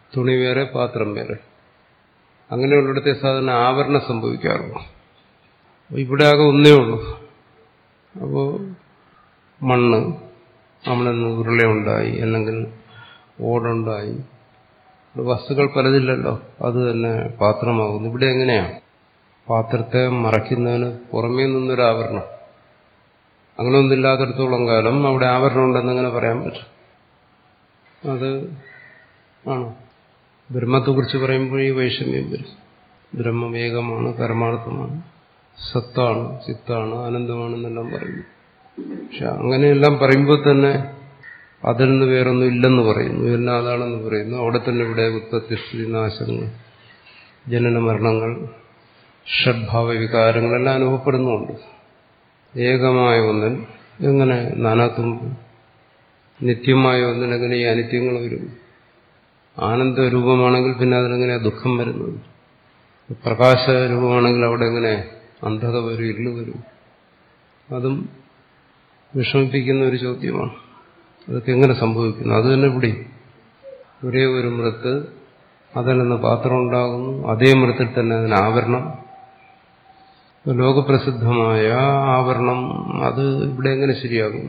തുണി വേറെ പാത്രം വേറെ അങ്ങനെയുള്ളിടത്തെ സാധാരണ ആവരണം സംഭവിക്കാറുള്ളൂ ഇവിടെ ആകെ ഒന്നേ ഉള്ളൂ അപ്പോൾ മണ്ണ് അവിടെ നിന്ന് ഉരുളയുണ്ടായി അല്ലെങ്കിൽ ഓടുണ്ടായി വസ്തുക്കൾ പലതില്ലല്ലോ അത് തന്നെ പാത്രമാകുന്നു ഇവിടെ എങ്ങനെയാണ് പാത്രത്തെ മറയ്ക്കുന്നതിന് പുറമേ നിന്നൊരു ആവരണം അങ്ങനെ ഒന്നില്ലാത്തടത്തോളം കാലം അവിടെ ആവരണം ഉണ്ടെന്നിങ്ങനെ പറയാൻ പറ്റും അത് ആണോ ബ്രഹ്മത്തെക്കുറിച്ച് പറയുമ്പോൾ ഈ വൈഷമ്യം വരും ബ്രഹ്മം ഏകമാണ് പരമാർത്ഥമാണ് സത്താണ് ചിത്താണ് ആനന്ദമാണെന്നെല്ലാം പറയുന്നു പക്ഷെ അങ്ങനെയെല്ലാം പറയുമ്പോൾ തന്നെ അതിൽ നിന്ന് വേറൊന്നും ഇല്ലെന്ന് പറയുന്നു എല്ലാം അതാണെന്ന് പറയുന്നു അവിടെ തന്നെ ഇവിടെ ഉത്പത്തി സ്ഥിതി നാശങ്ങൾ ജനന മരണങ്ങൾ ഷഡ്ഭാവ വികാരങ്ങളെല്ലാം അനുഭവപ്പെടുന്നുണ്ട് ഏകമായ ഒന്നിൽ എങ്ങനെ നാനാത്വം നിത്യമായ ഒന്നിനെങ്ങനെ ഈ അനിത്യങ്ങൾ വരും ആനന്ദ രൂപമാണെങ്കിൽ പിന്നെ അതിനെങ്ങനെ ദുഃഖം വരുന്നത് പ്രകാശ രൂപമാണെങ്കിൽ അവിടെ എങ്ങനെ അന്ധത വരും ഇരുള് വരും അതും വിഷമിപ്പിക്കുന്ന ഒരു ചോദ്യമാണ് അതൊക്കെ എങ്ങനെ സംഭവിക്കുന്നു അത് തന്നെ ഇവിടെ ഒരേ ഒരു മൃത്ത് അതിൽ നിന്ന് പാത്രം ഉണ്ടാകുന്നു അതേ മൃത്തിൽ തന്നെ അതിന് ആവരണം ലോകപ്രസിദ്ധമായ ആവരണം അത് ഇവിടെ എങ്ങനെ ശരിയാകും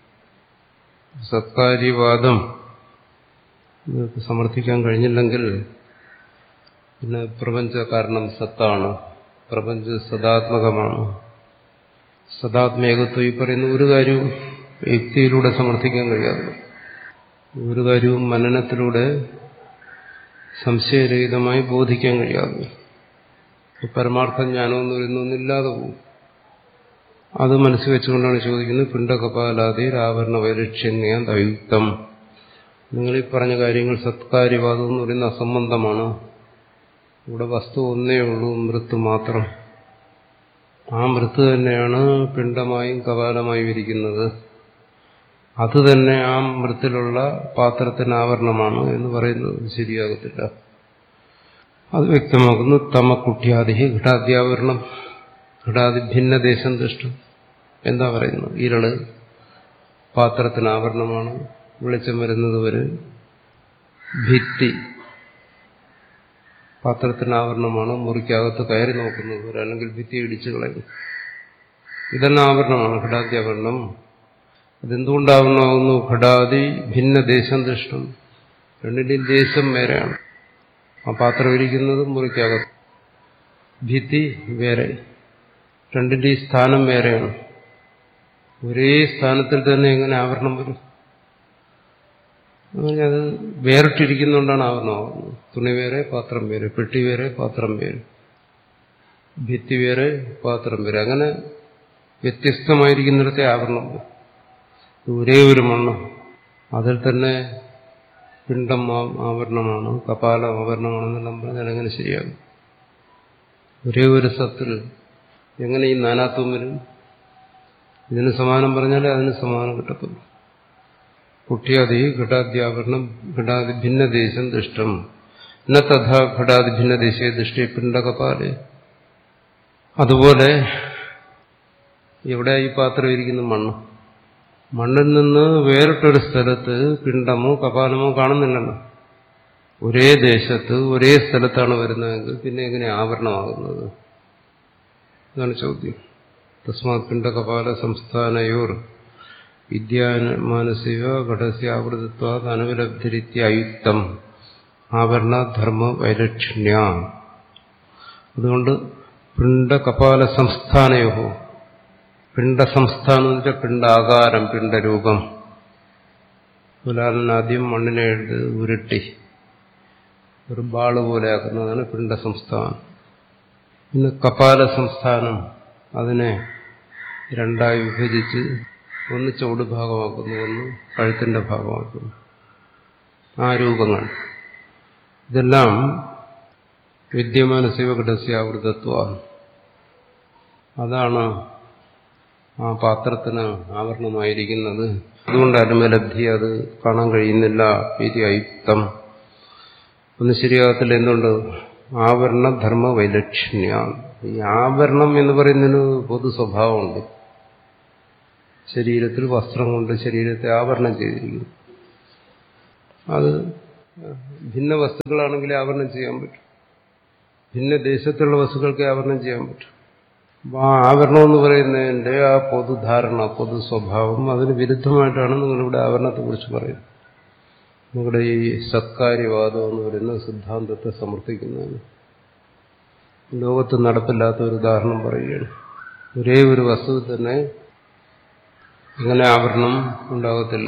സത്കാര്യവാദം നിങ്ങൾക്ക് സമർത്ഥിക്കാൻ കഴിഞ്ഞില്ലെങ്കിൽ പിന്നെ പ്രപഞ്ച കാരണം സത്താണ് പ്രപഞ്ച സദാത്മകമാണ് സദാത്മേകത്വം ഈ പറയുന്ന ഒരു കാര്യവും യുക്തിയിലൂടെ സമർത്ഥിക്കാൻ കഴിയാതെ ഒരു കാര്യവും മനനത്തിലൂടെ സംശയരഹിതമായി ബോധിക്കാൻ കഴിയാതെ പരമാർത്ഥ ജ്ഞാനം എന്ന് പറയുന്നൊന്നില്ലാതെ പോകും അത് മനസ്സിൽ വെച്ചുകൊണ്ടാണ് ചോദിക്കുന്നത് പിണ്ടകപാലാതി ആവരണ വൈലക്ഷ്യന്യ ദയുക്തം നിങ്ങൾ ഈ പറഞ്ഞ കാര്യങ്ങൾ സത്കാര്യവാദം എന്ന് പറയുന്ന അസംബന്ധമാണ് ഇവിടെ വസ്തു ഒന്നേ ഉള്ളൂ മൃത്ത് മാത്രം ആ മൃത്ത് തന്നെയാണ് പിണ്ടമായും കപാലമായും ഇരിക്കുന്നത് അത് തന്നെ ആ മൃത്തിലുള്ള പാത്രത്തിന് ആവരണമാണ് എന്ന് പറയുന്നത് ശരിയാകത്തില്ല അത് വ്യക്തമാക്കുന്നു തമക്കുട്ടിയാദി ഘടാദ്യാവരണം ഘടാദി ഭിന്നദേശം ദൃഷ്ടം എന്താ പറയുന്നത് ഇരള് പാത്രത്തിന് ആവരണമാണ് വെളിച്ചം വരുന്നത് വരെ ഭിത്തി പാത്രത്തിന് ആവരണമാണ് മുറിക്കകത്ത് കയറി നോക്കുന്നത് വരെ അല്ലെങ്കിൽ ഭിത്തി ഇടിച്ചു കളയും ഇതെല്ലാം ആവരണമാണ് ഘടാദ്യാവരണം അതെന്തുകൊണ്ടാവണമാകുന്നു ഘടാതി ഭിന്ന ദേശം ദൃഷ്ടം രണ്ടിന്റെയും ദേശം വേറെയാണ് ആ പാത്രം ഇരിക്കുന്നത് മുറിക്കകത്ത് ഭിത്തി വേറെ രണ്ടിന്റെയും സ്ഥാനം വേറെയാണ് ഒരേ സ്ഥാനത്തിൽ തന്നെ എങ്ങനെ ആവരണം വരും അത് വേറിട്ടിരിക്കുന്നതുകൊണ്ടാണ് ആവരണമാകുന്നത് തുണി വേറെ പാത്രം വേറെ പെട്ടി വേറെ പാത്രം വേറെ ഭിത്തി വേറെ പാത്രം വേറെ അങ്ങനെ വ്യത്യസ്തമായിരിക്കുന്നിടത്തെ ആവരണം ഒരേ ഒരു മണ്ണ് അതിൽ തന്നെ പിണ്ടം ആവരണമാണ് കപാലം ആവരണമാണെന്നെല്ലാം പറഞ്ഞാൽ എങ്ങനെ ശരിയാകും ഒരേ ഒരു സത്തിൽ എങ്ങനെ ഈ നാനാത്വം വരും ഇതിന് സമാനം പറഞ്ഞാലേ അതിന് സമാനം കിട്ടത്തുള്ളൂ കുട്ടിയാദി ഘടാദ്യാവരണം ഘടാദി ഭിന്നദേശം ദൃഷ്ടം ന തഥാ ഘടാദി ഭിന്നദേശേ ദൃഷ്ടി പിണ്ടകപാലെ അതുപോലെ എവിടെ ഈ പാത്രം ഇരിക്കുന്ന മണ്ണ് മണ്ണിൽ നിന്ന് വേറിട്ടൊരു സ്ഥലത്ത് പിണ്ടമോ കപാലമോ കാണുന്നില്ലല്ലോ ഒരേ ദേശത്ത് ഒരേ സ്ഥലത്താണ് വരുന്നതെങ്കിൽ പിന്നെ എങ്ങനെ ആവരണമാകുന്നത് ഇതാണ് ചോദ്യം തസ്മാത് പിണ്ടകപാല സംസ്ഥാനയോർ വിദ്യാമാനസിക ഘടസ്യാവൃതത്വ അനുപലബ്ധിരിത്യായുക്തം ആവരണധർമ്മ വൈലക്ഷ്ണ്യ അതുകൊണ്ട് പിണ്ടകപാല സംസ്ഥാനയോ പിണ്ടസംസ്ഥാനം എന്ന് വെച്ചാൽ പിണ്ടാകാരം പിണ്ടരൂപം ഉദാഹരണം ആദ്യം മണ്ണിനെ എടുത്ത് ഉരുട്ടി ഒരു ബാള് പോലെ ആക്കുന്നതാണ് പിണ്ടസംസ്ഥാനം പിന്നെ കപാല സംസ്ഥാനം അതിനെ രണ്ടായി വിഭജിച്ച് ഒന്ന് ചുവട് ഭാഗമാക്കുന്നു ഒന്ന് കഴുത്തിന്റെ ഭാഗമാക്കുന്നു ആ രൂപങ്ങൾ ഇതെല്ലാം വിദ്യമാന ശിവഘടസ്യാവൃതത്വ അതാണ് ആ പാത്രത്തിന് ആവരണമായിരിക്കുന്നത് അതുകൊണ്ട് അനുമലബ്ധി അത് കാണാൻ കഴിയുന്നില്ല ഇത് അയുക്തം ഒന്ന് ശരിയാകത്തില്ല എന്തുകൊണ്ട് ആവരണധർമ്മ വൈലക്ഷ്ണ്യ ഈ ആവരണം എന്ന് പറയുന്നതിന് പൊതു സ്വഭാവമുണ്ട് ശരീരത്തിൽ വസ്ത്രം കൊണ്ട് ശരീരത്തെ ആവരണം ചെയ്തിരിക്കുന്നു അത് ഭിന്ന വസ്തുക്കളാണെങ്കിലേ ആവരണം ചെയ്യാൻ പറ്റും ഭിന്ന ദേശത്തുള്ള വസ്തുക്കൾക്ക് ആവരണം ചെയ്യാൻ പറ്റും അപ്പൊ ആ ആവരണം എന്ന് പറയുന്നതിന്റെ ആ പൊതുധാരണ പൊതു സ്വഭാവം അതിന് വിരുദ്ധമായിട്ടാണ് നിങ്ങളിവിടെ ആവരണത്തെക്കുറിച്ച് പറയുന്നത് നിങ്ങളുടെ ഈ സത്കാര്യവാദം എന്ന് പറയുന്ന സിദ്ധാന്തത്തെ സമർത്ഥിക്കുന്നതിന് ലോകത്ത് നടപ്പില്ലാത്ത ഒരു ഉദാഹരണം പറയുകയാണ് ഒരേ ഒരു വസ്തു തന്നെ ഇങ്ങനെ ആവരണം ഉണ്ടാകത്തില്ല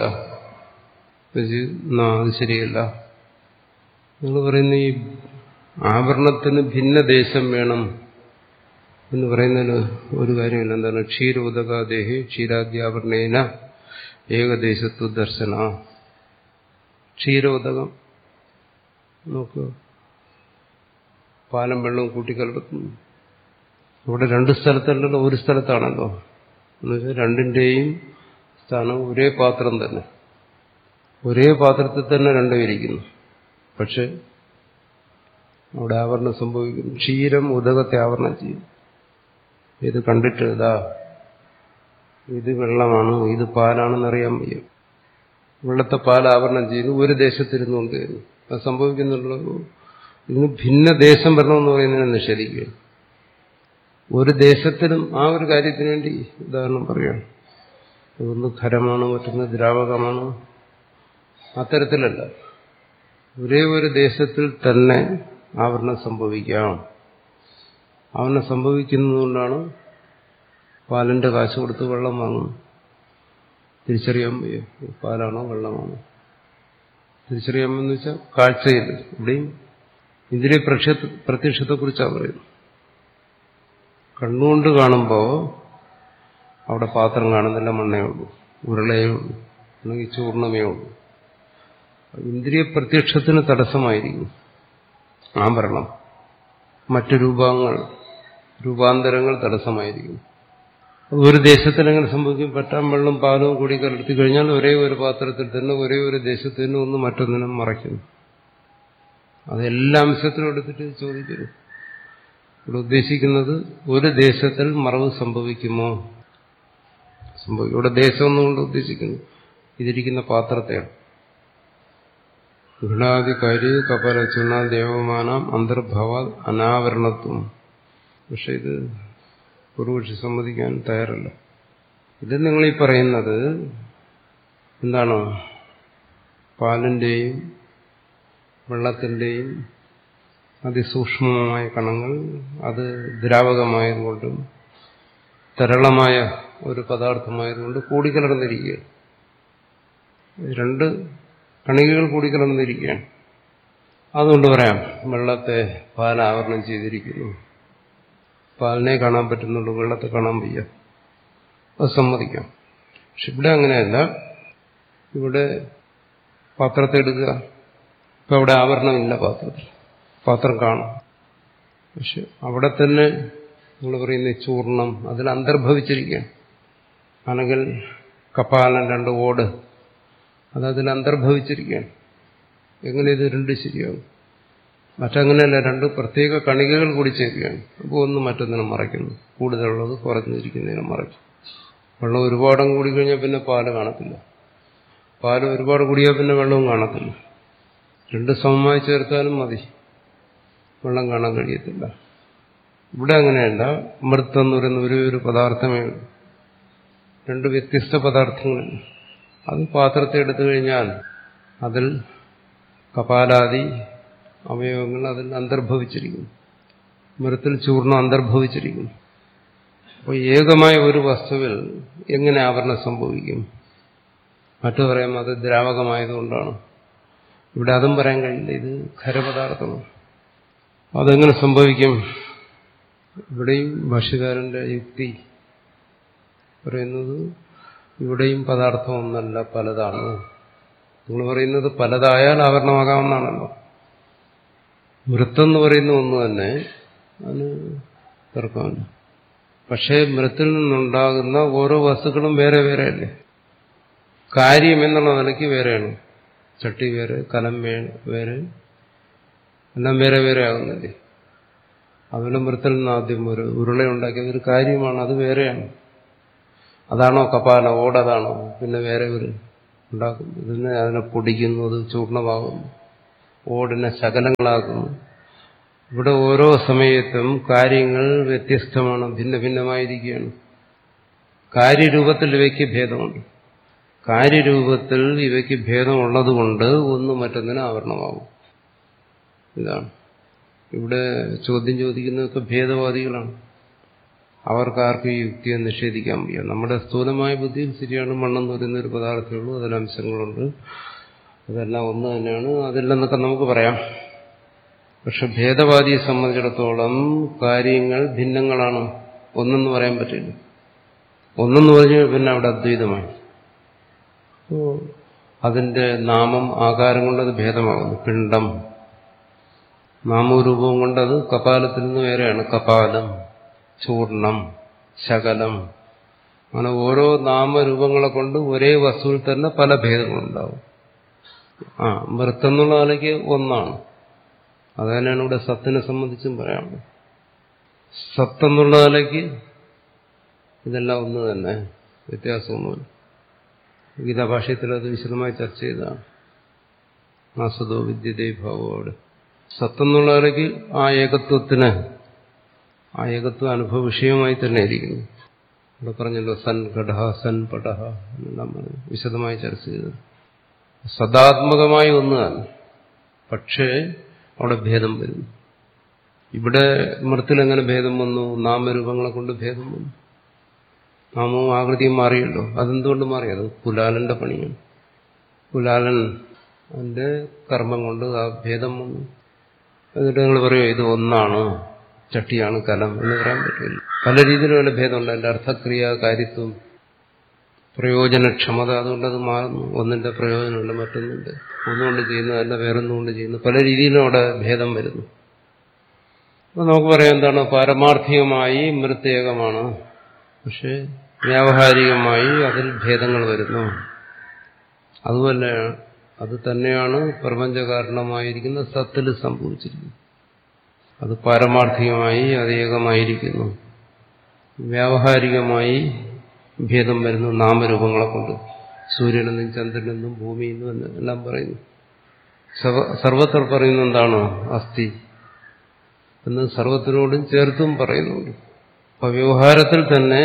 അത് ശരിയല്ല നിങ്ങൾ പറയുന്ന ഈ ആവരണത്തിന് ഭിന്ന ദേശം വേണം എന്ന് പറയുന്നതിന് ഒരു കാര്യമില്ല എന്താണ് ക്ഷീരോദകാദേഹി ക്ഷീരാദ്യാവരണേന ഏകദേശത്വ ദർശന ക്ഷീരോദകം നോക്കുക പാലം വെള്ളവും കൂട്ടിക്കലർത്തുന്നു ഇവിടെ രണ്ട് സ്ഥലത്തല്ലല്ലോ ഒരു സ്ഥലത്താണല്ലോ എന്നുവെച്ചാൽ രണ്ടിന്റെയും സ്ഥാനം ഒരേ പാത്രം തന്നെ ഒരേ പാത്രത്തിൽ തന്നെ രണ്ടും ഇരിക്കുന്നു പക്ഷെ അവിടെ ആവരണം സംഭവിക്കുന്നു ക്ഷീരം ഉദകത്തെ ആവരണം ചെയ്യും ഇത് കണ്ടിട്ട് ഇതാ ഇത് വെള്ളമാണ് ഇത് പാലാണെന്നറിയാൻ വയ്യ വെള്ളത്തെ പാൽ ആവരണം ചെയ്യുന്നു ഒരു ദേശത്തിരുന്നുകൊണ്ട് അത് സംഭവിക്കുന്നുള്ളൂ ഇതിന് ഭിന്ന ദേശം വരണമെന്ന് പറയുന്നതിനെ നിഷേധിക്കുക ഒരു ദേശത്തിനും ആ ഒരു കാര്യത്തിന് വേണ്ടി ഉദാഹരണം പറയുകയാണ് ഒന്ന് ഖരമാണ് മറ്റൊന്ന് ദ്രാവകമാണ് അത്തരത്തിലല്ല ഒരേ ഒരു ദേശത്തിൽ തന്നെ ആവരണം സംഭവിക്കാം ആവരണം സംഭവിക്കുന്നതുകൊണ്ടാണ് പാലിന്റെ കാശ് കൊടുത്ത് വെള്ളം വാങ്ങുന്നത് തിരിച്ചറിയാൻ വയ്യ പാലാണോ വെള്ളമാണോ തിരിച്ചറിയാമെന്ന് വെച്ചാൽ കാഴ്ചയിൽ ഇവിടെയും ഇന്ദ്രിയ പ്രത്യക്ഷത്തെക്കുറിച്ചാണ് പറയുന്നത് കണ്ണുകൊണ്ട് കാണുമ്പോൾ അവിടെ പാത്രം കാണുന്നില്ല മണ്ണേ ഉള്ളൂ ഉരുളയേ ഉള്ളൂ അല്ലെങ്കിൽ ചൂർണമേ ഉള്ളൂ ഇന്ദ്രിയ പ്രത്യക്ഷത്തിന് തടസ്സമായിരിക്കും ആഭരണം മറ്റു രൂപങ്ങൾ രൂപാന്തരങ്ങൾ തടസ്സമായിരിക്കും ഒരു ദേശത്തിൽ എങ്ങനെ സംഭവിക്കും പെട്ടാൻ വെള്ളം പാലവും കൂടി കലർത്തി കഴിഞ്ഞാൽ ഒരേ ഒരു പാത്രത്തിൽ തന്നെ ഒരേ ഒരു ദേശത്തിന് ഒന്ന് മറ്റൊന്നിനും മറയ്ക്കുന്നു അതെല്ലാ അംശത്തിനും എടുത്തിട്ട് ചോദിക്കരുത് ഇവിടെ ഉദ്ദേശിക്കുന്നത് ഒരു ദേശത്തിൽ മറവ് സംഭവിക്കുമോ സംഭവിക്കും ഇവിടെ ദേശം എന്നുകൊണ്ട് ഉദ്ദേശിക്കുന്നു ഇതിരിക്കുന്ന പാത്രത്തെയാണ് ഗൃണാദികാരി കപല ചുണ ദേവമാനം അന്തർഭവ അനാവരണത്വം പക്ഷെ ഇത് പൂർവക്ഷി സമ്മതിക്കാൻ തയ്യാറല്ല ഇത് നിങ്ങളീ പറയുന്നത് എന്താണ് പാലിന്റെയും വെള്ളത്തിന്റെയും അതിസൂക്ഷ്മമായ കണങ്ങൾ അത് ദ്രാവകമായതുകൊണ്ടും തരളമായ ഒരു പദാർത്ഥമായതുകൊണ്ട് കൂടിക്കലർന്നിരിക്കുകയാണ് രണ്ട് കണികകൾ കൂടിക്കലർന്നിരിക്കുകയാണ് അതുകൊണ്ട് പറയാം വെള്ളത്തെ പാലാവരണം ചെയ്തിരിക്കുന്നു പാലിനെ കാണാൻ പറ്റുന്നുള്ളൂ വെള്ളത്തെ കാണാൻ വയ്യ അത് സമ്മതിക്കാം പക്ഷെ ഇവിടെ അങ്ങനെയല്ല ഇവിടെ പാത്രത്തെ എടുക്കുക ഇപ്പം അവിടെ ആവരണമില്ല പാത്രത്തിൽ പാത്രം കാണും പക്ഷെ അവിടെ തന്നെ നമ്മൾ പറയുന്ന ചൂർണം അതിൽ അന്തർഭവിച്ചിരിക്കുകയാണ് ആണെങ്കിൽ കപ്പാലൻ രണ്ട് ഓട് അത് അതിൽ അന്തർഭവിച്ചിരിക്കുകയാണ് എങ്ങനെ ഇത് രണ്ട് ശരിയാകും മറ്റങ്ങനെയല്ല രണ്ട് പ്രത്യേക കണികകൾ കൂടി ചേരുകയാണ് അപ്പോൾ ഒന്ന് മറ്റൊന്നിനെ മറയ്ക്കുന്നു കൂടുതലുള്ളത് കുറഞ്ഞിരിക്കുന്നതിനെ മറയ്ക്കും വെള്ളം ഒരുപാടും കൂടി കഴിഞ്ഞാൽ പിന്നെ പാല് കാണത്തില്ല പാല് ഒരുപാട് കൂടിയാൽ പിന്നെ വെള്ളവും കാണത്തില്ല രണ്ട് സമമായി ചേർത്താലും മതി വെള്ളം കാണാൻ കഴിയത്തില്ല ഇവിടെ അങ്ങനെയല്ല മൃത്ത് എന്ന് പറയുന്ന ഒരു ഒരു പദാർത്ഥമേ ഉള്ളൂ രണ്ട് വ്യത്യസ്ത പദാർത്ഥങ്ങളിൽ അത് പാത്രത്തെ എടുത്തു കഴിഞ്ഞാൽ അതിൽ കപാലാദി അവയവങ്ങൾ അതിൽ അന്തർഭവിച്ചിരിക്കുന്നു മരത്തിൽ ചൂർണം അന്തർഭവിച്ചിരിക്കുന്നു അപ്പോൾ ഏകമായ ഒരു വസ്തുവിൽ എങ്ങനെ ആവരണം സംഭവിക്കും മറ്റു പറയാം അത് ദ്രാവകമായതുകൊണ്ടാണ് ഇവിടെ അതും പറയാൻ കഴിയില്ല ഇത് ഖരപദാർത്ഥമാണ് അതെങ്ങനെ സംഭവിക്കും ഇവിടെയും ഭാഷ്യകാരന്റെ യുക്തി പറയുന്നത് ഇവിടെയും പദാർത്ഥം ഒന്നല്ല പലതാണ് നിങ്ങൾ പറയുന്നത് പലതായാൽ ആവരണമാകാമെന്നാണല്ലോ മൃത്തെന്ന് പറയുന്ന ഒന്ന് തന്നെ അതിന് തർക്കമല്ല പക്ഷേ മൃത്തിൽ നിന്നുണ്ടാകുന്ന ഓരോ വസ്തുക്കളും വേറെ വേറെ അല്ലേ കാര്യം എന്നുള്ള നിലയ്ക്ക് വേറെയാണ് ചട്ടി വേറെ കലം വേറെ എല്ലാം വേറെ വേറെ ആകുന്നില്ലേ അതുപോലെ മൃത്തിൽ നിന്ന് ആദ്യം ഒരു ഉരുളയുണ്ടാക്കിയത് ഒരു കാര്യമാണ് അത് വേറെയാണ് അതാണോ കപാല ഓടതാണോ പിന്നെ വേറെ ഒരു ഉണ്ടാക്കും ഇതിനെ അതിനെ പൊടിക്കുന്നു അത് ചൂർണമാകുന്നു ഓടിനെ ശകലങ്ങളാക്കുന്നു ഇവിടെ ഓരോ സമയത്തും കാര്യങ്ങൾ വ്യത്യസ്തമാണ് ഭിന്ന ഭിന്നമായിരിക്കുകയാണ് കാര്യരൂപത്തിൽ ഇവയ്ക്ക് ഭേദമുണ്ട് കാര്യരൂപത്തിൽ ഇവയ്ക്ക് ഭേദമുള്ളതുകൊണ്ട് ഒന്ന് മറ്റൊന്നിന് ആവരണമാകും ഇതാണ് ഇവിടെ ചോദ്യം ചോദിക്കുന്നതൊക്കെ ഭേദവാദികളാണ് അവർക്കാർക്കും ഈ യുക്തിയെ നിഷേധിക്കാൻ വയ്യ നമ്മുടെ സ്ഥൂലമായ ബുദ്ധിയിൽ ശരിയാണ് മണ്ണെന്ന് പറയുന്ന ഒരു പദാർത്ഥമേ ഉള്ളൂ അതിൽ അംശങ്ങളുണ്ട് അതെല്ലാം ഒന്ന് തന്നെയാണ് അതില്ലെന്നൊക്കെ നമുക്ക് പറയാം പക്ഷെ ഭേദവാദിയെ സംബന്ധിച്ചിടത്തോളം കാര്യങ്ങൾ ഭിന്നങ്ങളാണ് ഒന്നെന്ന് പറയാൻ പറ്റില്ല ഒന്നെന്ന് പറഞ്ഞു പിന്നെ അവിടെ അദ്വൈതമായി അതിന്റെ നാമം ആകാരം കൊണ്ടത് ഭേദമാകുന്നു പിണ്ഡം നാമരൂപവും കൊണ്ടത് കപാലത്തിൽ നിന്ന് വേറെയാണ് കപാലം ചൂർണം ശകലം അങ്ങനെ ഓരോ നാമരൂപങ്ങളെ കൊണ്ട് ഒരേ വസ്തുവിൽ തന്നെ പല ഭേദങ്ങളുണ്ടാവും ആ മൃത്തെന്നുള്ള നിലയ്ക്ക് ഒന്നാണ് അത് തന്നെയാണ് ഇവിടെ സത്തിനെ സംബന്ധിച്ചും പറയാനുള്ളത് സത്തെന്നുള്ള നിലയ്ക്ക് ഇതെല്ലാം ഒന്ന് തന്നെ വ്യത്യാസമൊന്നുമില്ല ഗീതാഭാഷ്യത്തിൽ അത് വിശദമായി ചർച്ച ചെയ്തതാണ് ആസദോ വിദ്യതേ ഭാവോ അവിടെ സത്തെന്നുള്ള നിലയ്ക്ക് ആ ഏകത്വത്തിന് ആ ഏകത്വം അനുഭവ വിഷയമായി തന്നെ ഇരിക്കുന്നു ഇവിടെ പറഞ്ഞല്ലോ സൻ ഘടഹ സൻ പടഹ എന്നെല്ലാം പറഞ്ഞു വിശദമായി ചർച്ച ചെയ്തത് സദാത്മകമായ ഒന്ന് തന്നെ പക്ഷേ അവിടെ ഭേദം വരുന്നു ഇവിടെ മൃത്തിൽ എങ്ങനെ ഭേദം വന്നു നാമരൂപങ്ങളെ കൊണ്ട് ഭേദം വന്നു നാമവും ആകൃതിയും മാറിയല്ലോ അതെന്തുകൊണ്ട് മാറി അത് കുലാലന്റെ പണിയാണ് കുലാലൻ അതിന്റെ കർമ്മം കൊണ്ട് ആ ഭേദം വന്നു എന്നിട്ട് നിങ്ങൾ പറയും ഇത് ഒന്നാണ് ചട്ടിയാണ് കലം എന്ന് പറയാൻ പറ്റില്ല പല രീതിയിലും അതിന്റെ ഭേദമുണ്ട് അതിന്റെ അർത്ഥക്രിയ കാര്യത്വം പ്രയോജനക്ഷമത അതുകൊണ്ട് അത് മാറുന്നു ഒന്നിന്റെ പ്രയോജനമുണ്ട് മറ്റൊന്നിന്റെ ഒന്നുകൊണ്ട് ചെയ്യുന്നതല്ല വേറൊന്നുകൊണ്ട് ചെയ്യുന്നു പല രീതിയിലും അവിടെ ഭേദം വരുന്നു അപ്പൊ നമുക്ക് പറയാം എന്താണ് പാരമാർത്ഥികമായി മൃത്യേകമാണ് പക്ഷെ വ്യാവഹാരികമായി അതിൽ ഭേദങ്ങൾ വരുന്നു അതുപോലെ അത് തന്നെയാണ് പ്രപഞ്ചകാരണമായിരിക്കുന്ന സത്തിൽ സംഭവിച്ചിരിക്കുന്നത് അത് പാരമാർത്ഥികമായി അത് ഏകമായിരിക്കുന്നു വ്യാവഹാരികമായി ഭേദം വരുന്നു നാമരൂപങ്ങളെ കൊണ്ട് സൂര്യനെന്നും ചന്ദ്രനെന്നും ഭൂമിയിൽ നിന്നും എല്ലാം പറയുന്നു സർവത്ര പറയുന്ന എന്താണ് അസ്ഥി എന്ന് സർവത്തിനോടും ചേർത്തും പറയുന്നുണ്ട് അപ്പൊ വ്യവഹാരത്തിൽ തന്നെ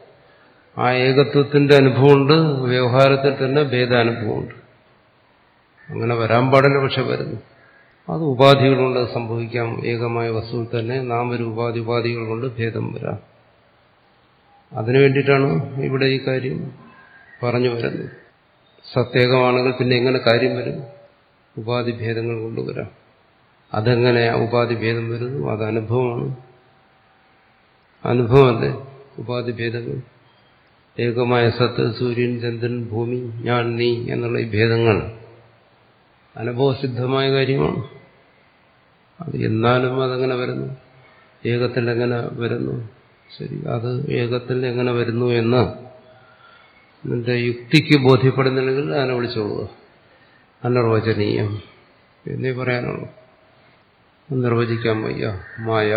ആ ഏകത്വത്തിന്റെ അനുഭവമുണ്ട് വ്യവഹാരത്തിൽ തന്നെ ഭേദാനുഭവമുണ്ട് അങ്ങനെ വരാൻ പാടില്ല പക്ഷെ വരുന്നു അത് ഉപാധികളുകൊണ്ട് സംഭവിക്കാം ഏകമായ വസ്തുവിൽ തന്നെ നാമരൂപാധി ഉപാധികൾ കൊണ്ട് ഭേദം വരാം അതിനു വേണ്ടിയിട്ടാണ് ഇവിടെ ഈ കാര്യം പറഞ്ഞു വരുന്നത് സത്യേകമാണെങ്കിൽ പിന്നെ എങ്ങനെ കാര്യം വരും ഉപാധി ഭേദങ്ങൾ കൊണ്ടുവരാം അതെങ്ങനെ ഉപാധി ഭേദം വരുന്നു അത് അനുഭവമാണ് അനുഭവമല്ലേ ഉപാധി ഭേദങ്ങൾ ഏകമായ സത്ത് സൂര്യൻ ചന്ദ്രൻ ഭൂമി ഞാൻ നീ എന്നുള്ള ഈ ഭേദങ്ങൾ അനുഭവസിദ്ധമായ കാര്യമാണ് അത് എന്നാലും അതങ്ങനെ വരുന്നു ഏകത്തിൽ എങ്ങനെ വരുന്നു ശരി അത് ഏകത്തിൽ എങ്ങനെ വരുന്നു എന്ന് നിന്റെ യുക്തിക്ക് ബോധ്യപ്പെടുന്നില്ലെങ്കിൽ അതിനെ വിളിച്ചോളുക അനിർവചനീയം എന്നേ പറയാനുള്ളൂ നിർവചിക്കാൻ വയ്യ മായ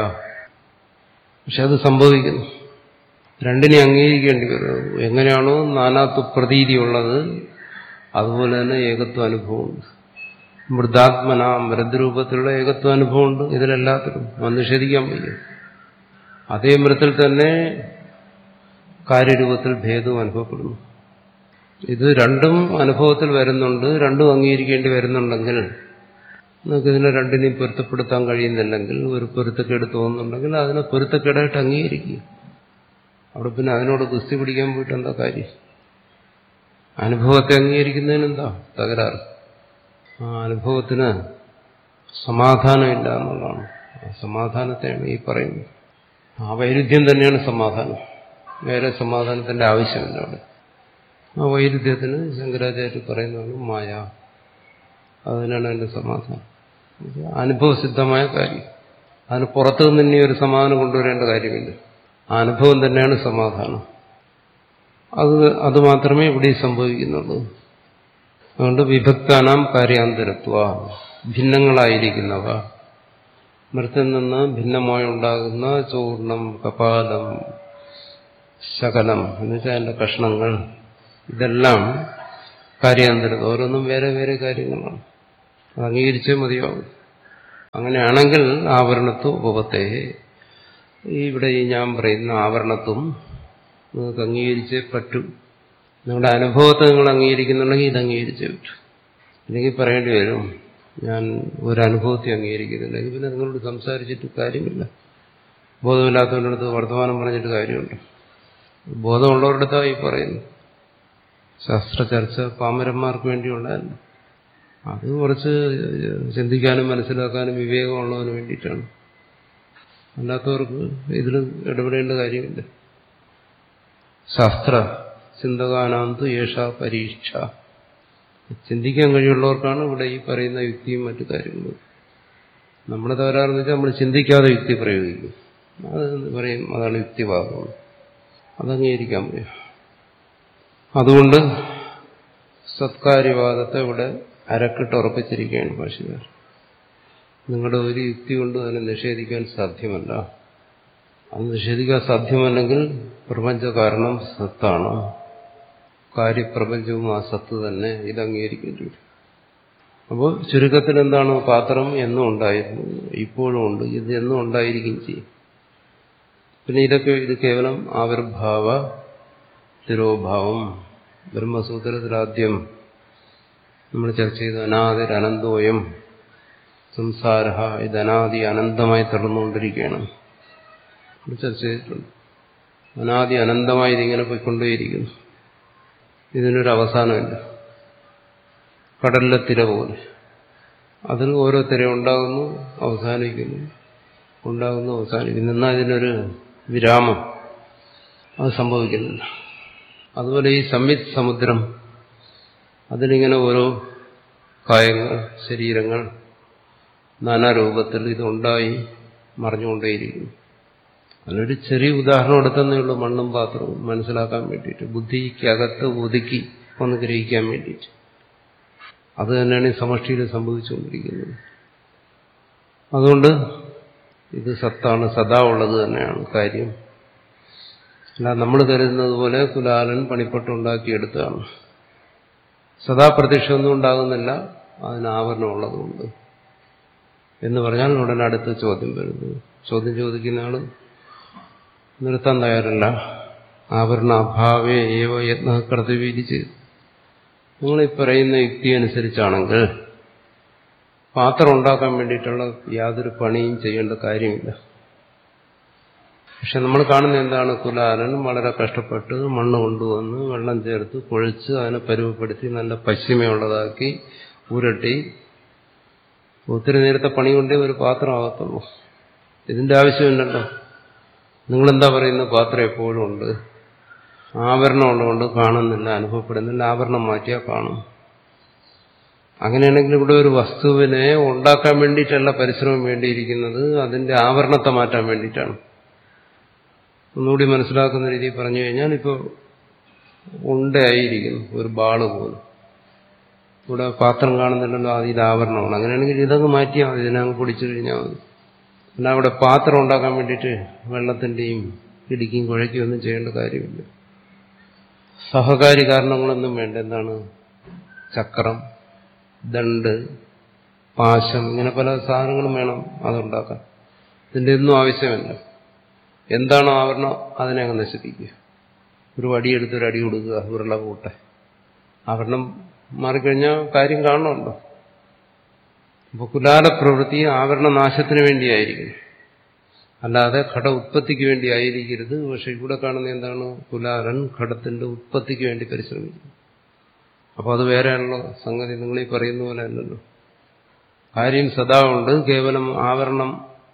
പക്ഷെ അത് സംഭവിക്കുന്നു രണ്ടിനെ അംഗീകരിക്കേണ്ടി വരുന്നു എങ്ങനെയാണോ നാനാത്വ പ്രതീതിയുള്ളത് അതുപോലെ തന്നെ ഏകത്വ അനുഭവമുണ്ട് മൃദാത്മന മൃദ്രൂപത്തിലുള്ള ഏകത്വ അനുഭവമുണ്ട് ഇതിലെല്ലാത്തിലും അത് നിഷേധിക്കാൻ വയ്യ അതേ മൃത്തിൽ തന്നെ കാര്യരൂപത്തിൽ ഭേദവും അനുഭവപ്പെടുന്നു ഇത് രണ്ടും അനുഭവത്തിൽ വരുന്നുണ്ട് രണ്ടും അംഗീകരിക്കേണ്ടി വരുന്നുണ്ടെങ്കിൽ നമുക്ക് ഇതിനെ രണ്ടിനെയും പൊരുത്തപ്പെടുത്താൻ കഴിയുന്നില്ലെങ്കിൽ ഒരു പൊരുത്തക്കേട് തോന്നുന്നുണ്ടെങ്കിൽ അതിനെ പൊരുത്തക്കേടായിട്ട് അംഗീകരിക്കുക അവിടെ പിന്നെ അതിനോട് കുസ്തി പിടിക്കാൻ പോയിട്ട് എന്താ കാര്യം അനുഭവത്തെ അംഗീകരിക്കുന്നതിനെന്താ തകരാറ് ആ അനുഭവത്തിന് സമാധാനമില്ല എന്നുള്ളതാണ് ആ സമാധാനത്തെയാണ് ഈ പറയുന്നത് ആ വൈരുദ്ധ്യം തന്നെയാണ് സമാധാനം വേറെ സമാധാനത്തിന്റെ ആവശ്യമില്ല അവിടെ ആ വൈരുദ്ധ്യത്തിന് ശങ്കരാചാര്യ പറയുന്നതാണ് മായ അതിനാണ് അതിന്റെ സമാധാനം അനുഭവസിദ്ധമായ കാര്യം അതിന് പുറത്തു നിന്ന് ഇനി ഒരു സമാധാനം കൊണ്ടുവരേണ്ട കാര്യമില്ല ആ അനുഭവം തന്നെയാണ് സമാധാനം അത് അത് മാത്രമേ ഇവിടെ സംഭവിക്കുന്നുള്ളൂ അതുകൊണ്ട് വിഭക്താനാം കാര്യാന്തരത്വ ഭിന്നങ്ങളായിരിക്കുന്നവ മൃത്തിൽ നിന്ന് ഭിന്നമായി ഉണ്ടാകുന്ന ചോർണം കപാലം ശകലം എന്നുവെച്ചാൽ അതിന്റെ കഷ്ണങ്ങൾ ഇതെല്ലാം കാര്യാന്തരം ഓരോന്നും വേറെ വേറെ കാര്യങ്ങളാണ് അത് അംഗീകരിച്ചേ മതിയാവും അങ്ങനെയാണെങ്കിൽ ആവരണത്വം ഉപപത്തെ ഇവിടെ ഈ ഞാൻ പറയുന്ന ആവരണത്വം നിങ്ങൾക്ക് അംഗീകരിച്ചേ പറ്റൂ നിങ്ങളുടെ അനുഭവത്തെ നിങ്ങൾ അംഗീകരിക്കുന്നുണ്ടെങ്കിൽ ഇത് അംഗീകരിച്ചേ പറ്റൂ അല്ലെങ്കിൽ പറയേണ്ടി വരും ഞാൻ ഒരു അനുഭവത്തെ അംഗീകരിക്കുന്നില്ലെങ്കിൽ പിന്നെ നിങ്ങളോട് സംസാരിച്ചിട്ട് കാര്യമില്ല ബോധമില്ലാത്തവരുടെ അടുത്ത് വർത്തമാനം പറഞ്ഞിട്ട് കാര്യമുണ്ട് ബോധമുള്ളവരുടെ അടുത്താണ് ഈ പറയുന്നു ശാസ്ത്ര ചർച്ച പാമരന്മാർക്ക് വേണ്ടിയുള്ളതല്ല അത് കുറച്ച് ചിന്തിക്കാനും മനസ്സിലാക്കാനും വിവേകമുള്ളതിന് വേണ്ടിയിട്ടാണ് അല്ലാത്തവർക്ക് ഇതിൽ ഇടപെടേണ്ട കാര്യമില്ല ശാസ്ത്ര ചിന്തകാനാന്ത് യേഷ പരീക്ഷ ചിന്തിക്കാൻ കഴിയുള്ളവർക്കാണ് ഇവിടെ ഈ പറയുന്ന യുക്തിയും മറ്റു കാര്യങ്ങളും നമ്മുടെ തകരാറെന്ന് വെച്ചാൽ നമ്മൾ ചിന്തിക്കാതെ യുക്തി പ്രയോഗിക്കും അത് പറയും അതാണ് യുക്തിഭാഗം അത് അംഗീകരിക്കാൻ പറ്റും അതുകൊണ്ട് സത്കാര്യവാദത്തെ ഇവിടെ അരക്കിട്ട് ഉറപ്പിച്ചിരിക്കുകയാണ് ഭാഷകാർ നിങ്ങളുടെ ഒരു യുക്തി കൊണ്ട് അതിനെ നിഷേധിക്കാൻ സാധ്യമല്ല അത് നിഷേധിക്കാൻ സാധ്യമല്ലെങ്കിൽ പ്രപഞ്ച കാരണം സത്താണ് കാര്യപ്രപഞ്ചവും ആ സത്ത് തന്നെ ഇത് അംഗീകരിക്കേണ്ടി വരും അപ്പോൾ ചുരുക്കത്തിൽ എന്താണ് പാത്രം എന്നും ഉണ്ടായിരുന്നു ഇപ്പോഴും ഉണ്ട് ഇത് എന്നും ഉണ്ടായിരിക്കും ചെയ്യും പിന്നെ ഇതൊക്കെ ഇത് കേവലം ആവിർഭാവ തിരോഭാവം ബ്രഹ്മസൂത്രത്തിലാദ്യം നമ്മൾ ചർച്ച ചെയ്ത അനാദിർ അനന്തോയം സംസാര ഇത് അനാദി അനന്തമായി തുടർന്നുകൊണ്ടിരിക്കുകയാണ് ചർച്ച ചെയ്തിട്ടുണ്ട് അനാദി അനന്തമായി ഇതിങ്ങനെ പോയിക്കൊണ്ടേയിരിക്കുന്നു ഇതിനൊരു അവസാനമില്ല കടലിലെ തിര പോലെ അതിൽ ഓരോ തിര ഉണ്ടാകുന്നു അവസാനിക്കുന്നു ഉണ്ടാകുന്നു അവസാനിക്കുന്നു എന്നാൽ ഇതിനൊരു വിരാമം അത് സംഭവിക്കുന്നില്ല അതുപോലെ ഈ സംവിത് സമുദ്രം അതിലിങ്ങനെ ഓരോ കായങ്ങൾ ശരീരങ്ങൾ നാനാരൂപത്തിൽ ഇതുണ്ടായി മറിഞ്ഞുകൊണ്ടേയിരിക്കുന്നു അതിനൊരു ചെറിയ ഉദാഹരണം എടുത്തന്നേ ഉള്ളൂ മണ്ണും പാത്രവും മനസ്സിലാക്കാൻ വേണ്ടിയിട്ട് ബുദ്ധിക്കകത്ത് ഒതുക്കി ഒന്ന് ഗ്രഹിക്കാൻ വേണ്ടിയിട്ട് അത് തന്നെയാണ് ഈ സമഷ്ടിയിൽ സംഭവിച്ചുകൊണ്ടിരിക്കുന്നത് അതുകൊണ്ട് ഇത് സത്താണ് സദാ ഉള്ളത് തന്നെയാണ് കാര്യം അല്ല നമ്മൾ കരുതുന്നത് പോലെ കുലാലൻ പണിപ്പെട്ടുണ്ടാക്കിയെടുത്താണ് സദാ പ്രത്യക്ഷമൊന്നും ഉണ്ടാകുന്നില്ല അതിന് ആവരണമുള്ളതുകൊണ്ട് എന്ന് പറഞ്ഞാൽ ഉടനെ അടുത്ത ചോദ്യം വരുന്നു ചോദ്യം ചോദിക്കുന്ന ആള് നിർത്താൻ തയ്യാറല്ല ആവരണ അഭാവേ ഏവ യത്ന കർത്തവ്യരിച്ച് നിങ്ങൾ ഈ പറയുന്ന യുക്തി അനുസരിച്ചാണെങ്കിൽ പാത്രം ഉണ്ടാക്കാൻ വേണ്ടിയിട്ടുള്ള യാതൊരു പണിയും ചെയ്യേണ്ട കാര്യമില്ല പക്ഷെ നമ്മൾ കാണുന്ന എന്താണ് കുലാലൻ വളരെ കഷ്ടപ്പെട്ട് മണ്ണ് കൊണ്ടുവന്ന് വെള്ളം ചേർത്ത് കുഴച്ച് അതിനെ പരുവപ്പെടുത്തി നല്ല പശ്ചിമയുള്ളതാക്കി ഉരുട്ടി ഒത്തിരി നേരത്തെ പണി കൊണ്ടേ ഒരു പാത്രം ആകത്തുള്ളൂ ഇതിന്റെ ആവശ്യമില്ലല്ലോ നിങ്ങളെന്താ പറയുന്നത് പാത്രം എപ്പോഴും ഉണ്ട് ആവരണം ഉള്ളതുകൊണ്ട് കാണുന്നില്ല അനുഭവപ്പെടുന്നില്ല ആവരണം മാറ്റിയാൽ കാണും അങ്ങനെയാണെങ്കിൽ ഇവിടെ ഒരു വസ്തുവിനെ ഉണ്ടാക്കാൻ വേണ്ടിയിട്ടല്ല പരിശ്രമം വേണ്ടിയിരിക്കുന്നത് അതിന്റെ ആവരണത്തെ മാറ്റാൻ വേണ്ടിയിട്ടാണ് ഒന്നുകൂടി മനസ്സിലാക്കുന്ന രീതിയിൽ പറഞ്ഞു കഴിഞ്ഞാൽ ഇപ്പോൾ ഉണ്ടയായിരിക്കുന്നു ഒരു ബാള് പോലും ഇവിടെ പാത്രം കാണുന്നില്ലല്ലോ അത് ഇത് ആവരണമാണ് അങ്ങനെയാണെങ്കിൽ ഇതങ്ങ് മാറ്റിയാൽ മതി ഇതിനങ്ങ് പൊടിച്ചു കഴിഞ്ഞാൽ മതി അല്ല അവിടെ പാത്രം ഉണ്ടാക്കാൻ വേണ്ടിയിട്ട് വെള്ളത്തിന്റെയും ഇടിക്കും കുഴയ്ക്കും ഒന്നും ചെയ്യേണ്ട കാര്യമില്ല സഹകാരി കാരണങ്ങളൊന്നും വേണ്ട എന്താണ് ചക്രം ദണ്ട് പാശം ഇങ്ങനെ പല സാധനങ്ങളും വേണം അതുണ്ടാക്കാൻ ഇതിന്റെ ഒന്നും ആവശ്യമില്ല എന്താണോ ആവരണം അതിനെ അങ്ങ് നശിപ്പിക്കുക ഒരു വടിയെടുത്ത് ഒരു അടി കൊടുക്കുക ഉരുള കൂട്ടെ ആവരണം മാറിക്കഴിഞ്ഞാൽ കാര്യം കാണണമല്ലോ അപ്പൊ കുലാല പ്രവൃത്തി ആവരണ നാശത്തിന് വേണ്ടിയായിരിക്കും അല്ലാതെ ഘട ഉത്പത്തിക്ക് വേണ്ടി ആയിരിക്കരുത് പക്ഷെ ഇവിടെ കാണുന്ന എന്താണ് കുലാലൻ ഘടത്തിന്റെ ഉത്പത്തിക്ക് വേണ്ടി പരിശ്രമിക്കുന്നു അപ്പൊ അത് വേറെയാണല്ലോ സംഗതി നിങ്ങൾ ഈ പറയുന്ന പോലെ അല്ലല്ലോ കാര്യം സദാ ഉണ്ട് കേവലം ആവരണം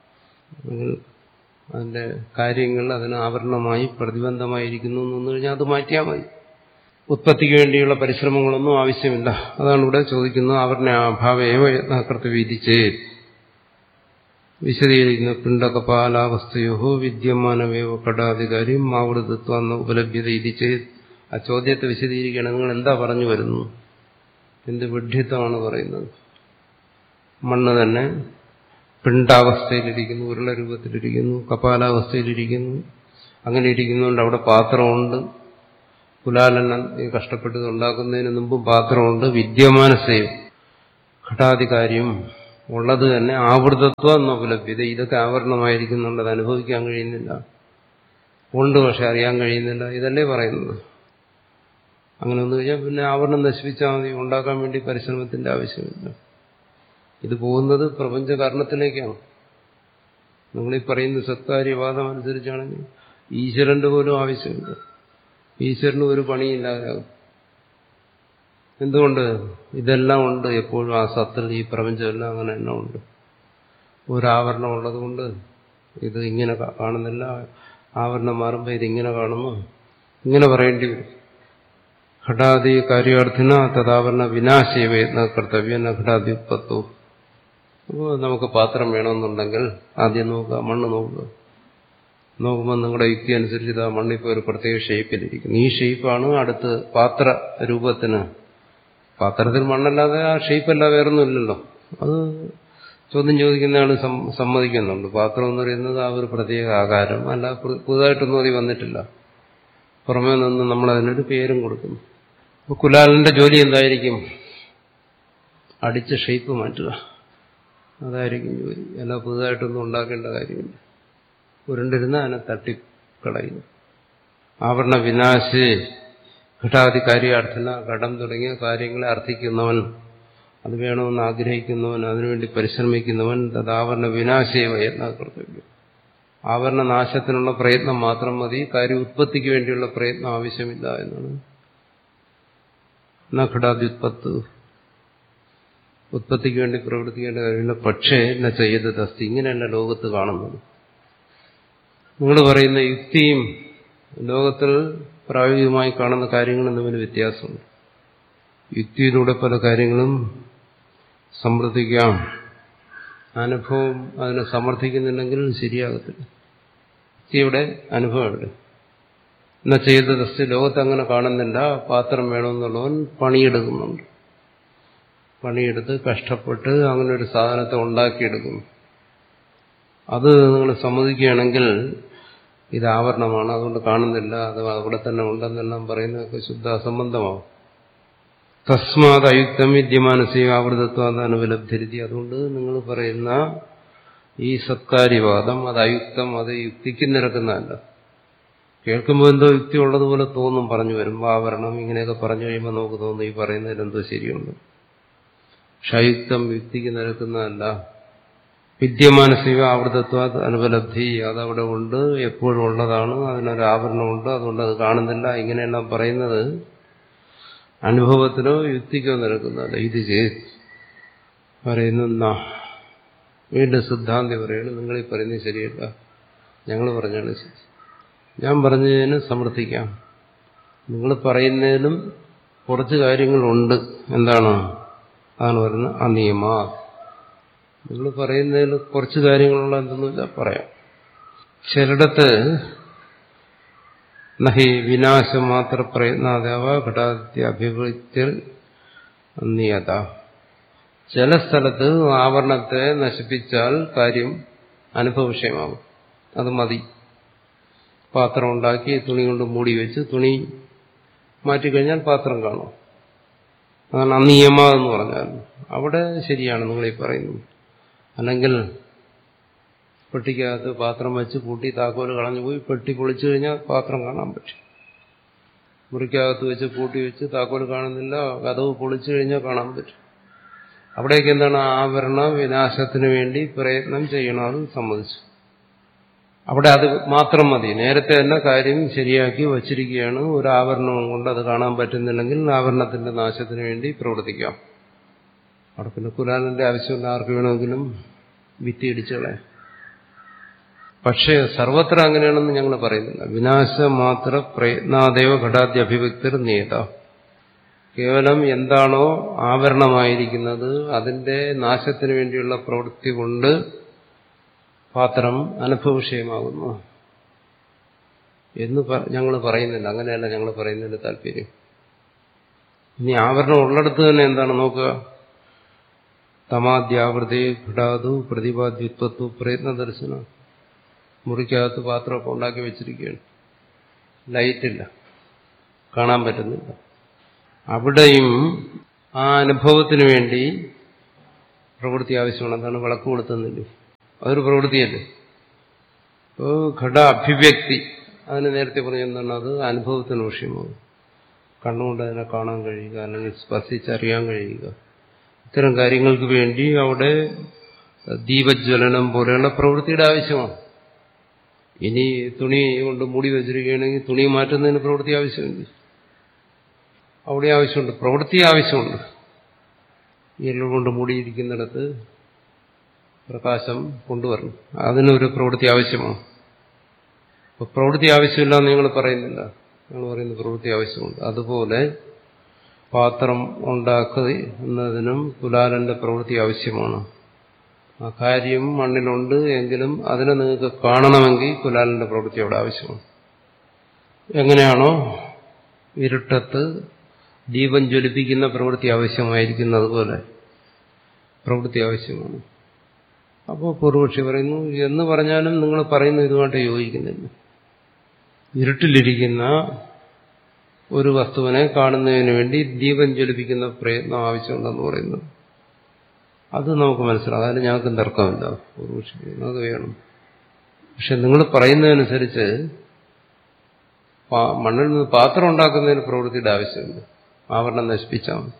അതിന്റെ കാര്യങ്ങൾ അതിന് ആവരണമായി പ്രതിബന്ധമായിരിക്കുന്നു എന്ന് വന്നു കഴിഞ്ഞാൽ അത് മാറ്റിയാൽ മതി ഉത്പത്തിക്ക് വേണ്ടിയുള്ള പരിശ്രമങ്ങളൊന്നും ആവശ്യമില്ല അതാണ് ഇവിടെ ചോദിക്കുന്നത് ആവരണ അഭാവേവ യത്നകൃത്ത് വീതിച്ചേ വിശദീകരിക്കുന്ന പിണ്ടകപാലാവസ്ഥയോ വിദ്യമാനവേവ കടാധികാരി മാവൃതത്വ എന്ന ഉപലഭ്യത ഇതിച്ച് ആ ചോദ്യത്തെ വിശദീകരിക്കുകയാണ് നിങ്ങൾ എന്താ പറഞ്ഞു വരുന്നു എന്ത് വിഡ്ഢിത്തമാണ് പറയുന്നത് മണ്ണ് തന്നെ പിണ്ടാവസ്ഥയിലിരിക്കുന്നു ഉരുള രൂപത്തിലിരിക്കുന്നു കപാലാവസ്ഥയിലിരിക്കുന്നു അങ്ങനെ ഇരിക്കുന്നുണ്ട് അവിടെ പാത്രമുണ്ട് കുലാലൻ കഷ്ടപ്പെട്ടത് ഉണ്ടാക്കുന്നതിന് മുമ്പ് പാത്രമുണ്ട് വിദ്യമാന സേവ് ഘടാധികാര്യം ഉള്ളത് തന്നെ ആവൃതത്വം എന്നോപലഭ്യത ഇതൊക്കെ ആവരണമായിരിക്കുന്നുള്ളത് അനുഭവിക്കാൻ കഴിയുന്നില്ല ഉണ്ട് പക്ഷെ അറിയാൻ കഴിയുന്നില്ല ഇതല്ലേ പറയുന്നത് അങ്ങനെ വന്നു കഴിഞ്ഞാൽ പിന്നെ ആവരണം നശിപ്പിച്ചാൽ മതി ഉണ്ടാക്കാൻ വേണ്ടി പരിശ്രമത്തിന്റെ ആവശ്യമില്ല ഇത് പോകുന്നത് പ്രപഞ്ച കാരണത്തിലേക്കാണ് നിങ്ങളീ പറയുന്ന സത്കാര്യവാദം അനുസരിച്ചാണെങ്കിൽ ഈശ്വരന്റെ പോലും ആവശ്യമില്ല ഈശ്വരന് ഒരു പണിയില്ലാതാകും എന്തുകൊണ്ട് ഇതെല്ലാം ഉണ്ട് എപ്പോഴും ആ സത്തിൽ ഈ പ്രപഞ്ചമെല്ലാം അങ്ങനെ തന്നെ ഉണ്ട് ഒരാവരണം ഉള്ളത് കൊണ്ട് ഇത് ഇങ്ങനെ കാണുന്നില്ല ആവരണം മാറുമ്പോൾ ഇതിങ്ങനെ കാണുന്നു ഇങ്ങനെ പറയേണ്ടി വരും ഘടാദി കാര്യാർത്ഥിന തഥാവരണ വിനാശയവേദന കർത്തവ്യ ഘടാദി ഉത്പത്തു അപ്പോൾ നമുക്ക് പാത്രം വേണമെന്നുണ്ടെങ്കിൽ ആദ്യം നോക്കുക മണ്ണ് നോക്കുക നോക്കുമ്പോൾ നിങ്ങളുടെ യുക്തി അനുസരിച്ച് ഇതാ മണ്ണിപ്പോൾ ഒരു പ്രത്യേക ഷേപ്പിലിരിക്കുന്നു ഈ ഷേപ്പാണ് അടുത്ത് പാത്ര രൂപത്തിന് പാത്രത്തിൽ മണ്ണല്ലാതെ ആ ഷേപ്പല്ല വേറൊന്നുമില്ലല്ലോ അത് ചോദ്യം ചോദിക്കുന്ന ആൾ സമ്മതിക്കുന്നുണ്ട് പാത്രം എന്ന് പറയുന്നത് ആ ഒരു പ്രത്യേക ആകാരം അല്ല പുതുതായിട്ടൊന്നും അതി വന്നിട്ടില്ല പുറമേ നിന്ന് നമ്മൾ അതിനൊരു പേരും കൊടുക്കുന്നു അപ്പോൾ കുലാലിന്റെ ജോലി എന്തായിരിക്കും അടിച്ച ഷേപ്പ് മാറ്റുക അതായിരിക്കും ജോലി അല്ല പുതുതായിട്ടൊന്നും ഉണ്ടാക്കേണ്ട കാര്യമില്ല ഉരുണ്ടിരുന്ന അതിനെ തട്ടിക്കളയുന്നു ആവരണ വിനാശേ ഘടാതി കാര്യാർത്ഥന ഘടം തുടങ്ങിയ കാര്യങ്ങളെ അർത്ഥിക്കുന്നവൻ അത് വേണമെന്ന് ആഗ്രഹിക്കുന്നവൻ അതിനുവേണ്ടി പരിശ്രമിക്കുന്നവൻ തദാവരണ വിനാശേവ എന്ന കർത്തവ്യം ആവരണ നാശത്തിനുള്ള പ്രയത്നം മാത്രം മതി കാര്യ ഉത്പത്തിക്ക് വേണ്ടിയുള്ള പ്രയത്നം ആവശ്യമില്ല എന്നാണ് ഘടാദ്യുത്പത്ത് ഉത്പത്തിക്ക് വേണ്ടി പ്രവർത്തിക്കേണ്ട കാര്യമില്ല പക്ഷേ എന്നെ ചെയ്തത് അസ്തി ഇങ്ങനെയല്ല ലോകത്ത് കാണുന്നത് നിങ്ങൾ പറയുന്ന യുക്തിയും ലോകത്തിൽ പ്രായോഗികമായി കാണുന്ന കാര്യങ്ങളും തമ്മിൽ വ്യത്യാസമുണ്ട് യുക്തിയിലൂടെ പല കാര്യങ്ങളും സമർത്ഥിക്കാം അനുഭവം അതിനെ സമർത്ഥിക്കുന്നില്ലെങ്കിൽ ശരിയാകത്തില്ല യുക്തിയുടെ അനുഭവം എവിടെ എന്നാ ചെയ്തത് ലോകത്ത് അങ്ങനെ കാണുന്നില്ല പാത്രം വേണമെന്നുള്ളവൻ പണിയെടുക്കുന്നുണ്ട് പണിയെടുത്ത് കഷ്ടപ്പെട്ട് അങ്ങനെ ഒരു സാധനത്തെ ഉണ്ടാക്കിയെടുക്കുന്നു അത് നിങ്ങൾ സമ്മതിക്കുകയാണെങ്കിൽ ഇത് ആവരണമാണ് അതുകൊണ്ട് കാണുന്നില്ല അത് അവിടെ തന്നെ ഉണ്ടെന്നെല്ലാം പറയുന്നതൊക്കെ ശുദ്ധ അസംബന്ധമാവും തസ്മാത് അയുക്തം വിദ്യമാനസിക ആവൃതത്വം അനുപലബ്ധരുതി അതുകൊണ്ട് നിങ്ങൾ പറയുന്ന ഈ സത്കാര്യവാദം അത് അയുക്തം അത് യുക്തിക്ക് നിരക്കുന്നതല്ല കേൾക്കുമ്പോൾ എന്തോ യുക്തി ഉള്ളതുപോലെ തോന്നും പറഞ്ഞു വരുമ്പോൾ ആവരണം ഇങ്ങനെയൊക്കെ പറഞ്ഞു കഴിയുമ്പോൾ നമുക്ക് തോന്നും ഈ പറയുന്നതിൽ എന്തോ ശരിയുണ്ട് പക്ഷെ അയുക്തം യുക്തിക്ക് നിരക്കുന്നതല്ല വിദ്യമാനസിക ആവൃതത്വ അനുപലബ്ധി അതവിടെ ഉണ്ട് എപ്പോഴും ഉള്ളതാണ് അതിനൊരു ആവരണമുണ്ട് അതുകൊണ്ട് അത് കാണുന്നില്ല ഇങ്ങനെയെല്ലാം പറയുന്നത് അനുഭവത്തിനോ യുക്തിക്കോ നിരക്കുന്നതല്ല ഇത് ചെയ്ത് പറയുന്ന വീണ്ടും സിദ്ധാന്തി പറയുന്നു നിങ്ങൾ ഈ പറയുന്നത് ശരിയല്ല ഞങ്ങൾ പറഞ്ഞാണ് ശരി ഞാൻ പറഞ്ഞതിന് സമർത്ഥിക്കാം നിങ്ങൾ പറയുന്നതിലും കുറച്ച് കാര്യങ്ങളുണ്ട് എന്താണ് അതാണ് പറയുന്നത് അനിയമാ നിങ്ങൾ പറയുന്നതിൽ കുറച്ച് കാര്യങ്ങളുള്ള എന്തെന്നില്ല പറയാം ചിലയിടത്ത് നഹി വിനാശം മാത്ര പ്രയത്നാദേവ ഘടാദ്യ അഭിവൃത്തിയിൽ നിയത ചില സ്ഥലത്ത് ആവരണത്തെ നശിപ്പിച്ചാൽ കാര്യം അനുഭവവിഷയമാകും അത് മതി പാത്രം ഉണ്ടാക്കി തുണി കൊണ്ട് മൂടി വെച്ച് തുണി മാറ്റിക്കഴിഞ്ഞാൽ പാത്രം കാണും അതാണ് അനിയമ എന്ന് പറഞ്ഞാൽ അവിടെ ശരിയാണ് നിങ്ങളീ പറയുന്നത് അല്ലെങ്കിൽ പെട്ടിക്കകത്ത് പാത്രം വെച്ച് പൂട്ടി താക്കോല് കളഞ്ഞു പോയി പെട്ടി പൊളിച്ചു കഴിഞ്ഞാൽ പാത്രം കാണാൻ പറ്റും മുറിക്കകത്ത് വെച്ച് പൂട്ടി വെച്ച് താക്കോല് കാണുന്നില്ല കഥവ് പൊളിച്ചു കഴിഞ്ഞാൽ കാണാൻ പറ്റും അവിടേക്ക് എന്താണ് ആവരണ വിനാശത്തിന് വേണ്ടി പ്രയത്നം ചെയ്യണം അത് സമ്മതിച്ചു അവിടെ അത് മാത്രം മതി നേരത്തെ തന്നെ കാര്യം ശരിയാക്കി വച്ചിരിക്കുകയാണ് ഒരു ആവരണവും കൊണ്ട് അത് കാണാൻ പറ്റുന്നില്ലെങ്കിൽ ആവരണത്തിന്റെ നാശത്തിന് വേണ്ടി പ്രവർത്തിക്കാം അവിടെ പിന്നെ കുലാലിന്റെ ആവശ്യമില്ല ആർക്ക് വേണമെങ്കിലും ഭിത്തി ഇടിച്ചുകളെ പക്ഷേ സർവത്ര അങ്ങനെയാണെന്ന് ഞങ്ങൾ പറയുന്നില്ല വിനാശം മാത്ര പ്രയത്നാദേവ ഘടാദ്യ അഭിവ്യക്തർ നിയത കേവലം എന്താണോ ആവരണമായിരിക്കുന്നത് അതിന്റെ നാശത്തിന് വേണ്ടിയുള്ള പ്രവൃത്തി കൊണ്ട് പാത്രം അനുഭവവിഷയമാകുന്നു എന്ന് ഞങ്ങൾ പറയുന്നില്ല അങ്ങനെയല്ല ഞങ്ങൾ പറയുന്നതിന്റെ താല്പര്യം ഇനി ആവരണം ഉള്ളിടത്ത് തന്നെ എന്താണ് നോക്കുക തമാദ്യാവൃതി ഘടാതു പ്രതിപാദ്യത്വത്വ പ്രയത്ന ദർശനം മുറിക്കകത്ത് പാത്രമൊക്കെ ഉണ്ടാക്കി വെച്ചിരിക്കുകയാണ് ലൈറ്റില്ല കാണാൻ പറ്റുന്നില്ല അവിടെയും ആ അനുഭവത്തിന് വേണ്ടി പ്രവൃത്തി ആവശ്യമാണ് എന്താണ് വിളക്ക് കൊളുത്തുന്നില്ലേ അതൊരു പ്രവൃത്തിയല്ലേ അപ്പോൾ ഘട അഭിവ്യക്തി അതിന് നേരത്തെ പറഞ്ഞ എന്താണ് അത് അനുഭവത്തിന് വിഷയമാകും കണ്ണുകൊണ്ട് അതിനെ കാണാൻ കഴിയുക അല്ലെങ്കിൽ സ്പർശിച്ചറിയാൻ കഴിയുക ഇത്തരം കാര്യങ്ങൾക്ക് വേണ്ടി അവിടെ ദീപജ്വലനം പോലെയുള്ള പ്രവൃത്തിയുടെ ആവശ്യമാണ് ഇനി തുണി കൊണ്ട് മൂടി വെച്ചിരിക്കുകയാണെങ്കിൽ തുണി മാറ്റുന്നതിന് പ്രവൃത്തി ആവശ്യമുണ്ട് അവിടെ ആവശ്യമുണ്ട് പ്രവൃത്തി ആവശ്യമുണ്ട് ഇരുൾ കൊണ്ട് മൂടിയിരിക്കുന്നിടത്ത് പ്രകാശം കൊണ്ടുവരണം അതിനൊരു പ്രവൃത്തി ആവശ്യമാണ് അപ്പോൾ പ്രവൃത്തി ആവശ്യമില്ല എന്ന് നിങ്ങൾ പറയുന്നില്ല നിങ്ങൾ പറയുന്ന പ്രവൃത്തി ആവശ്യമുണ്ട് അതുപോലെ പാത്രം ഉണ്ടാക്കുന്നതിനും കുലാലന്റെ പ്രവൃത്തി ആവശ്യമാണ് ആ കാര്യം മണ്ണിലുണ്ട് എങ്കിലും അതിനെ നിങ്ങൾക്ക് കാണണമെങ്കിൽ കുലാലന്റെ പ്രവൃത്തി അവിടെ ആവശ്യമാണ് എങ്ങനെയാണോ ഇരുട്ടത്ത് ദീപം ജ്വലിപ്പിക്കുന്ന പ്രവൃത്തി ആവശ്യമായിരിക്കുന്നത് പോലെ പ്രവൃത്തി ആവശ്യമാണ് അപ്പോൾ പൂർവക്ഷി പറയുന്നു എന്ന് പറഞ്ഞാലും നിങ്ങൾ പറയുന്ന ഇതുമായിട്ട് യോജിക്കുന്നില്ല ഇരുട്ടിലിരിക്കുന്ന ഒരു വസ്തുവിനെ കാണുന്നതിന് വേണ്ടി ദീപം ജ്വലിപ്പിക്കുന്ന പ്രയത്നം ആവശ്യമുണ്ടെന്ന് പറയുന്നത് അത് നമുക്ക് മനസ്സിലാവും അതിന് ഞങ്ങൾക്ക് തർക്കമില്ല പൂർവക്ഷി അത് വേണം പക്ഷെ നിങ്ങൾ പറയുന്നതനുസരിച്ച് മണ്ണിൽ നിന്ന് പാത്രം ഉണ്ടാക്കുന്നതിന് പ്രവൃത്തിയുടെ ആവശ്യമില്ല ആവരണം നശിപ്പിച്ചാൽ മതി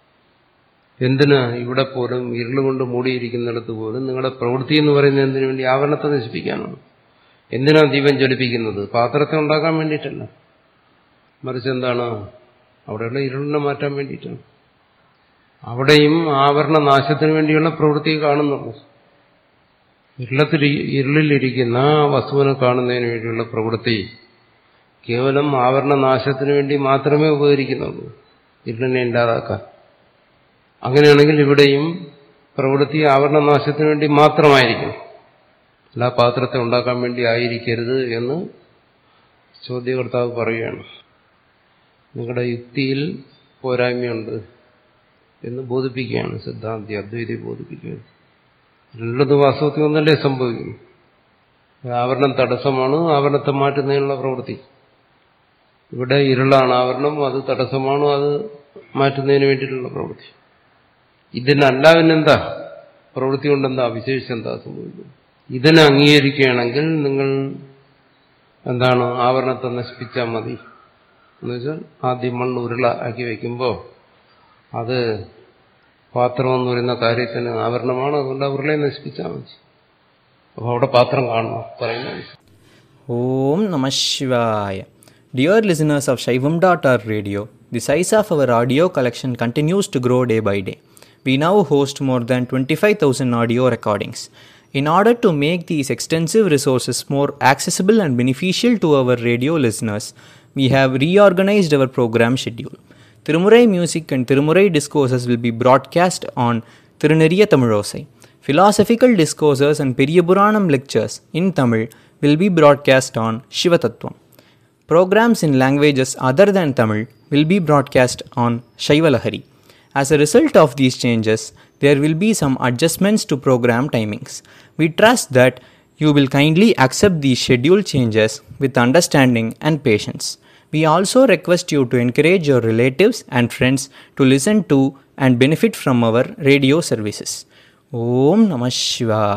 എന്തിന് ഇവിടെ പോലും ഇരുളുകൊണ്ട് മൂടിയിരിക്കുന്നിടത്ത് പോലും നിങ്ങളുടെ പ്രവൃത്തി എന്ന് പറയുന്നത് എന്തിനു വേണ്ടി ആവരണത്തെ നശിപ്പിക്കാനാണ് എന്തിനാ ദീപം ജ്വലിപ്പിക്കുന്നത് പാത്രത്തെ ഉണ്ടാക്കാൻ വേണ്ടിയിട്ടല്ല മറിച്ച് എന്താണ് അവിടെയുള്ള ഇരുളിനെ മാറ്റാൻ വേണ്ടിയിട്ടാണ് അവിടെയും ആവരണ നാശത്തിന് വേണ്ടിയുള്ള പ്രവൃത്തി കാണുന്നുള്ളൂ ഇരുളത്തിൽ ഇരുളിലിരിക്കുന്ന വസ്തുവിനെ കാണുന്നതിന് വേണ്ടിയുള്ള പ്രവൃത്തി കേവലം ആവരണ നാശത്തിന് വേണ്ടി മാത്രമേ ഉപകരിക്കുന്നുള്ളൂ ഇരുളിനെ ഇല്ലാതാക്കാൻ അങ്ങനെയാണെങ്കിൽ ഇവിടെയും പ്രവൃത്തി ആവരണനാശത്തിന് വേണ്ടി മാത്രമായിരിക്കും അല്ല പാത്രത്തെ ഉണ്ടാക്കാൻ വേണ്ടി ആയിരിക്കരുത് എന്ന് ചോദ്യകർത്താവ് പറയുകയാണ് നിങ്ങളുടെ യുക്തിയിൽ പോരായ്മയുണ്ട് എന്ന് ബോധിപ്പിക്കുകയാണ് സിദ്ധാന്തി അദ്വൈതി ബോധിപ്പിക്കുകയാണ് രണ്ടത് വാസ്തവത്തിൽ ഒന്നല്ലേ സംഭവിക്കുന്നു ആവരണം തടസ്സമാണ് ആവരണത്തെ മാറ്റുന്നതിനുള്ള പ്രവൃത്തി ഇവിടെ ഇരുളാണ് ആവരണം അത് തടസ്സമാണ് അത് മാറ്റുന്നതിന് വേണ്ടിയിട്ടുള്ള പ്രവൃത്തി ഇതിനല്ല പിന്നെന്താ പ്രവൃത്തി കൊണ്ടെന്താ വിശേഷിച്ച് എന്താ സംഭവിക്കുന്നത് ഇതിനെ അംഗീകരിക്കുകയാണെങ്കിൽ നിങ്ങൾ എന്താണ് ആവരണത്തെ നശിപ്പിച്ചാൽ മതി എന്ന് വെച്ചാൽ ആദ്യം മണ്ണ് ഉരുള ആക്കി വയ്ക്കുമ്പോൾ അത് പാത്രം എന്ന് പറയുന്ന കാര്യത്തിന് ആവരണമാണ് അതുകൊണ്ട് ആ ഉരുളയെ നശിപ്പിച്ചാൽ മതി അപ്പോൾ അവിടെ പാത്രം കാണണം പറയുന്നത് Om Namah Shivaya. Dear listeners of Shaivam.org radio, the size of our audio collection continues to grow day by day. We now host more than 25,000 audio recordings. In order to make these extensive resources more accessible and beneficial to our radio listeners, we have reorganized our program schedule. Tirumurai music and Tirumurai discourses will be broadcast on Tiruneriya Tamilosai. Philosophical discourses and Periyapuranam lectures in Tamil will be broadcast on Shivatattvam. Programs in languages other than Tamil will be broadcast on Shaivalahari. As a result of these changes, there will be some adjustments to program timings. We trust that you will kindly accept these schedule changes with understanding and patience. We also request you to encourage your relatives and friends to listen to and benefit from our radio services. Om Namah Shivaya.